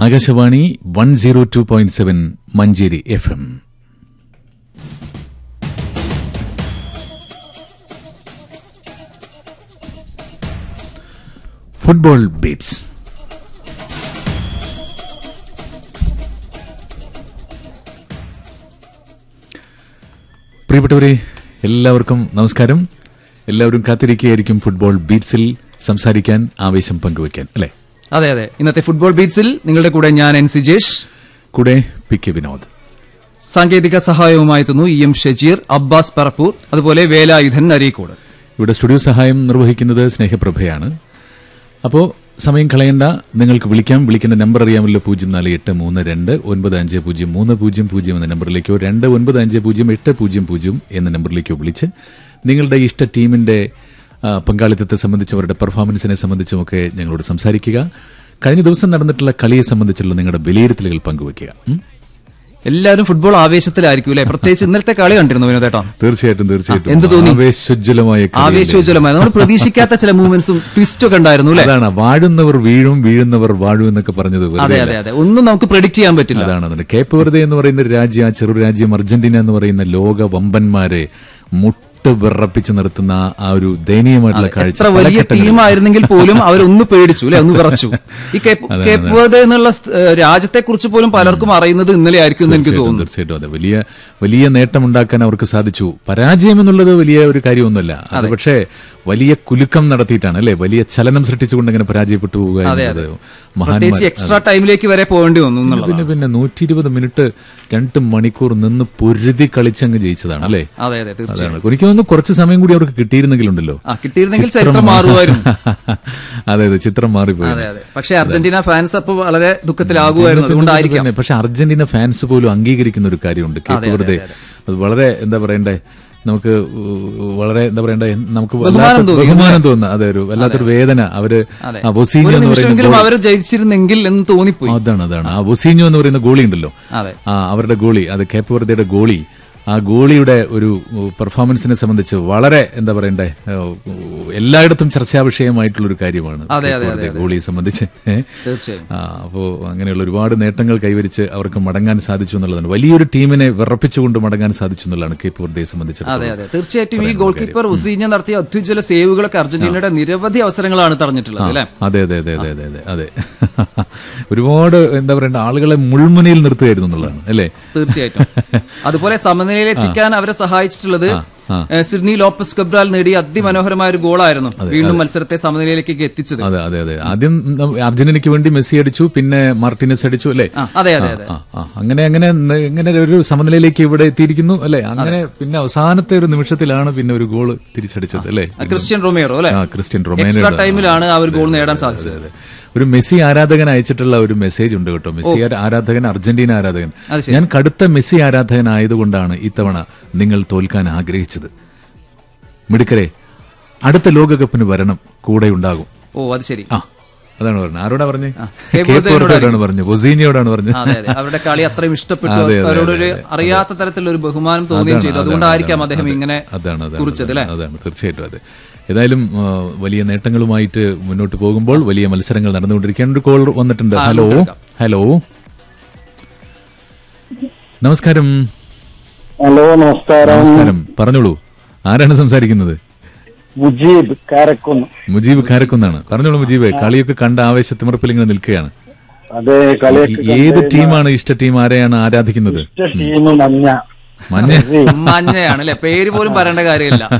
Akashvani one zero two point seven Manjeri F M football beats പ്രിയപ്പെട്ടവരെ എല്ലാവർക്കും നമസ്കാരം എല്ലാവരും കാത്തിരിക്കുകയായിരിക്കും ഫുട്ബോൾ ബീറ്റ്സിൽ സംസാരിക്കാൻ ആവേശം പങ്കുവയ്ക്കാൻ അല്ലേ അതെ അതെ ഇന്നത്തെ ഫുട്ബോൾ ബീറ്റ്സിൽ നിങ്ങളുടെ കൂടെ ഞാൻ എൻ സിജേഷ് കൂടെ പി കെ വിനോദ് സാങ്കേതിക സഹായവുമായി എത്തുന്നു ഇ എം ഷജീർ അബ്ബാസ് പറപ്പൂർ അതുപോലെ വേലായുധൻ നരീക്കോട് ഇവിടെ സ്റ്റുഡിയോ സഹായം നിർവഹിക്കുന്നത് സ്നേഹപ്രഭയാണ് അപ്പോൾ സമയം കളയണ്ട നിങ്ങൾക്ക് വിളിക്കാം വിളിക്കേണ്ട നമ്പർ അറിയാമല്ലോ പൂജ്യം നാല് എട്ട് മൂന്ന് രണ്ട് ഒൻപത് അഞ്ച് പൂജ്യം മൂന്ന് പൂജ്യം പൂജ്യം എന്ന നമ്പറിലേക്കോ രണ്ട് ഒൻപത് അഞ്ച് പൂജ്യം എട്ട് പൂജ്യം പൂജ്യം എന്ന നമ്പറിലേക്കോ വിളിച്ച് നിങ്ങളുടെ ഇഷ്ട ടീമിന്റെ ആ, പങ്കാളിത്തത്തെ സംബന്ധിച്ചും അവരുടെ പെർഫോമൻസിനെ സംബന്ധിച്ചുമൊക്കെ ഞങ്ങളോട് സംസാരിക്കുക കഴിഞ്ഞ ദിവസം നടന്നിട്ടുള്ള കളിയെ സംബന്ധിച്ചുള്ള നിങ്ങളുടെ വിലയിരുത്തലുകൾ പങ്കുവയ്ക്കുക ഉം? എല്ലാവരും ഫുട്ബോൾ ആവേശത്തിലായിരിക്കും അല്ലെ പ്രത്യേകിച്ച് ഇന്നലത്തെ കളി കണ്ടിരുന്നു വിനോദേട്ടാ തീർച്ചയായിട്ടും തീർച്ചയായിട്ടും എന്ത് തോന്നി? ആവേശോജ്വലമായ കളിയല്ലേ? ആവേശോജ്വലമായി നമ്മൾ പ്രതീക്ഷിക്കാത്ത ചില മൂവ്മെന്റ്സും ട്വിസ്റ്റും ഒക്കെ ഉണ്ടായിരുന്നു അല്ലെ അതാണ് വാഴുന്നവർ വീഴും വീഴുന്നവർ വാഴും എന്നൊക്കെ പറഞ്ഞത് വെറുതെ അതെ അതെ അതെ ഒന്നും നമുക്ക് പ്രെഡിക്റ്റ് ചെയ്യാൻ പറ്റില്ല അതാണ് അതിന് കേപ്പ് വെറുതെ എന്ന് പറയുന്ന ഒരു രാജ്യം ആ ചെറു രാജ്യം അർജന്റീന എന്ന് പറയുന്ന ലോക വമ്പന്മാരെ മുട്ട് വിറപ്പിച്ച് നിർത്തുന്ന ആ- ആ ഒരു ദയനീയമായിട്ടുള്ള കാഴ്ച എത്ര പല വലിയ ഘട്ടങ്ങളിൽ. ടീമായിരുന്നെങ്കിൽ പോലും അവരൊന്ന് പേടിച്ചു അല്ലെ ഒന്ന് വിറച്ചു ഈ കേപ്പ് അതെ, കേപ്പ് വെർദെ എന്നുള്ള രാജ്യത്തെ കുറിച്ച് പോലും പലർക്കും അറിയുന്നത് ഇന്നലെ ആയിരിക്കും എന്ന് എനിക്ക് തീർച്ചയായിട്ടും, തോന്നുന്നു തീർച്ചയായിട്ടും അതെ വലിയ വലിയ നേട്ടമുണ്ടാക്കാൻ അവർക്ക് സാധിച്ചു പരാജയം എന്നുള്ളത് വലിയ ഒരു കാര്യമൊന്നുമല്ല അത് പക്ഷേ വലിയ കുലുക്കം നടത്തിയിട്ടാണ് അല്ലെ വലിയ ചലനം സൃഷ്ടിച്ചുകൊണ്ട് ഇങ്ങനെ പരാജയപ്പെട്ടു പോവുക എന്നുള്ളത് മഹാന്മാർ പ്രത്യേകിച്ച് എക്സ്ട്രാ ടൈമിലേക്ക് വരെ പോകേണ്ടി വന്നു എന്നുള്ളതാണ് പിന്നെ പിന്നെ നൂറ്റി ഇരുപത് മിനിറ്റ് രണ്ട് മണിക്കൂർ നിന്ന് പൊരുതി കളിച്ചങ്ങ് ജയിച്ചതാണ് അല്ലേ അതെ അതെ തീർച്ചയായും അതാണ് എനിക്ക് തോന്നുന്നു കുറച്ച് സമയം കൂടി അവർക്ക് കിട്ടിയിരുന്നെങ്കിലുണ്ടല്ലോ ആ കിട്ടിയിരുന്നെങ്കിൽ ചരിത്രം മാറുമായിരുന്നു അതെ അതെ ചിത്രം മാറിപ്പോയി അതെ അതെ പക്ഷെ അർജന്റീന ഫാൻസ് അപ്പൊ വളരെ ദുഃഖത്തിലാകുമായിരുന്നു അതുകൊണ്ടായിരിക്കാം പിന്നെ പക്ഷെ അർജന്റീന ഫാൻസ് പോലും അംഗീകരിക്കുന്ന ഒരു കാര്യമുണ്ട് കേപ്പ് വെറുതെ അത് വളരെ എന്താ പറയണ്ടേ നമുക്ക് ഉ- വളരെ എന്താ പറയണ്ടേ നമുക്ക് വല്ലാത്ത തോന്നി. ബഹുമാനം തോന്നുന്നു അതെ ഒരു വല്ലാത്തൊരു വേദന അവര് അതെ. ആ ബൊസീഞ്ഞോ ഒരു എന്ന് പറയുന്ന നിമിഷമെങ്കിലും അവർ ജയിച്ചിരുന്നെങ്കിൽ എന്ന് തോന്നിപ്പോയി അതാണ് അതാണ് ആ ബൊസീഞ്ഞോ എന്ന് പറയുന്ന ഗോളി ഉണ്ടല്ലോ അതെ ആ അവരുടെ ഗോളി അത് കേപ്പ് വെറുതെയുടെ ഗോളി ആ ഗോളിയുടെ ഒരു പെർഫോമൻസിനെ സംബന്ധിച്ച് വളരെ എന്താ പറയണ്ടേ ഏഹ്, എല്ലായിടത്തും ചർച്ചാ വിഷയമായിട്ടുള്ള ഒരു കാര്യമാണ് അതെ, കേപ്പ് വെറുതെ ഗോളിയെ സംബന്ധിച്ച് ഏഹ്. തീർച്ചയായും ആ, അപ്പോ അങ്ങനെയുള്ള ഒരുപാട് നേട്ടങ്ങൾ കൈവരിച്ച് അവർക്ക് മടങ്ങാൻ സാധിച്ചു എന്നുള്ളതാണ് വലിയൊരു ടീമിനെ വിറപ്പിച്ചുകൊണ്ട് മടങ്ങാൻ സാധിച്ചു എന്നുള്ളതാണ് കേപ്പ് വെറുതെ അതെ സംബന്ധിച്ചിടത്തോളം അതെ തീർച്ചയായിട്ടും ഈ ഗോൾ കീപ്പർ ഉസീഞ്ഞ നടത്തിയ അത്യുജ്വല സേവുകളൊക്കെ അർജന്റീനയുടെ നിരവധി അവസരങ്ങളാണ് തറഞ്ഞിട്ടുള്ളത് അല്ലെ അതെ അതെ അതെ അതെ അതെ അതെ അതെ ഒരുപാട് എന്താ പറയണ്ട ആളുകളെ മുൾമുനയിൽ നിർത്തുകയായിരുന്നു എന്നുള്ളതാണ് അല്ലേ തീർച്ചയായിട്ടും അതുപോലെ സമനിലയിൽ എത്തിക്കാൻ അവരെ സഹായിച്ചിട്ടുള്ളത് ഏഹ്, സിഡ്നി ലോപ്പസ് കബ്രാൽ നേടിയ അതിമനോഹരമായ ഒരു ഗോളായിരുന്നു വീണ്ടും മത്സരത്തെ സമനിലയിലേക്ക് എത്തിച്ചത് അതെ അതെ അതെ ആദ്യം നം- അർജന്റീനയ്ക്ക് വേണ്ടി മെസ്സി അടിച്ചു പിന്നെ മാർട്ടിനസ് അടിച്ചു അല്ലേ ആ, അതെ അതെ അതെ ആ, ആ. അങ്ങനെ അങ്ങനെ ന- ഇങ്ങനെ ഒരു സമനിലയിലേക്ക് ഇവിടെ എത്തിയിരിക്കുന്നു അല്ലെ അങ്ങനെ പിന്നെ അവസാനത്തെ ഒരു നിമിഷത്തിലാണ് പിന്നെ ഒരു ഗോൾ തിരിച്ചടിച്ചത് അല്ലേ ആ, ക്രിസ്ത്യൻ റൊമേറോ അല്ലെ ആ ക്രിസ്ത്യൻ എക്സ്ട്രാ റൊമേനയുടെ ടൈമിലാണ് ആ ഒരു ഗോൾ നേടാൻ സാധിച്ചത് അതെ, അതെ. ഒരു മെസ്സി ആരാധകൻ അയച്ചിട്ടുള്ള ഒരു മെസ്സേജ് ഉണ്ട് കേട്ടോ മെസ്സി ആരാ- ആരാധകൻ അർജന്റീന ആരാധകൻ അത് ശരി. ഞാൻ കടുത്ത മെസ്സി ആരാധകനായതുകൊണ്ടാണ് ഇത്തവണ നിങ്ങൾ തോൽക്കാൻ ആഗ്രഹിച്ചത് മിടുക്കരെ അടുത്ത ലോകകപ്പിന് വരണം കൂടെ ഉണ്ടാകും ഓ അത് ശരി ആ അതാണ് പറഞ്ഞത് ആരോടാ പറഞ്ഞേ കേപ്പ് കേപ്പോർത്തോടാണ് പറഞ്ഞത് ബൊസീനിയോടാണ് പറഞ്ഞത് അതെ അതെ അവരുടെ കളി അത്രയും ഇഷ്ടപ്പെട്ടു അതെ, അതെ, അവരോടൊരു അതെ, അറിയാത്ത തരത്തിലുള്ള ഒരു ബഹുമാനം തോന്നുകയും അതാണ്, ചെയ്തു അതാണ്, അതുകൊണ്ടായിരിക്കാം അതാണ്, അദ്ദേഹം അതെ. ഇങ്ങനെ അതാണ് അതാണ് കുറിച്ചത് അല്ലെ അതാണ് തീർച്ചയായിട്ടും അതെ ഏതായാലും ആ, വലിയ നേട്ടങ്ങളുമായിട്ട് മുന്നോട്ട് പോകുമ്പോൾ വലിയ മത്സരങ്ങൾ നടന്നുകൊണ്ടിരിക്കുകയാണ് ഒരു കോൾ വന്നിട്ടുണ്ട് ഹലോ ഹലോ നമസ്കാരം ഹലോ നമസ്കാരം നമസ്കാരം പറഞ്ഞോളൂ ആരാണ് സംസാരിക്കുന്നത് മുജീബ് കാരക്കുന്ന് മുജീബ് കാരക്കുന്നാണ് പറഞ്ഞോളൂ മുജീബ് കളിയൊക്കെ കണ്ട ആവേശത്തിമർപ്പിൽ ഇങ്ങനെ നിൽക്കുകയാണ് അതെ കളിയൊക്കെ ഏത് ടീമാണ് ഇഷ്ട ടീം ആരെയാണ് ആരാധിക്കുന്നത് ടീം മഞ്ഞ മഞ്ഞ മഞ്ഞയാണ് അല്ലെ പേര് പോലും പറയേണ്ട കാര്യമില്ല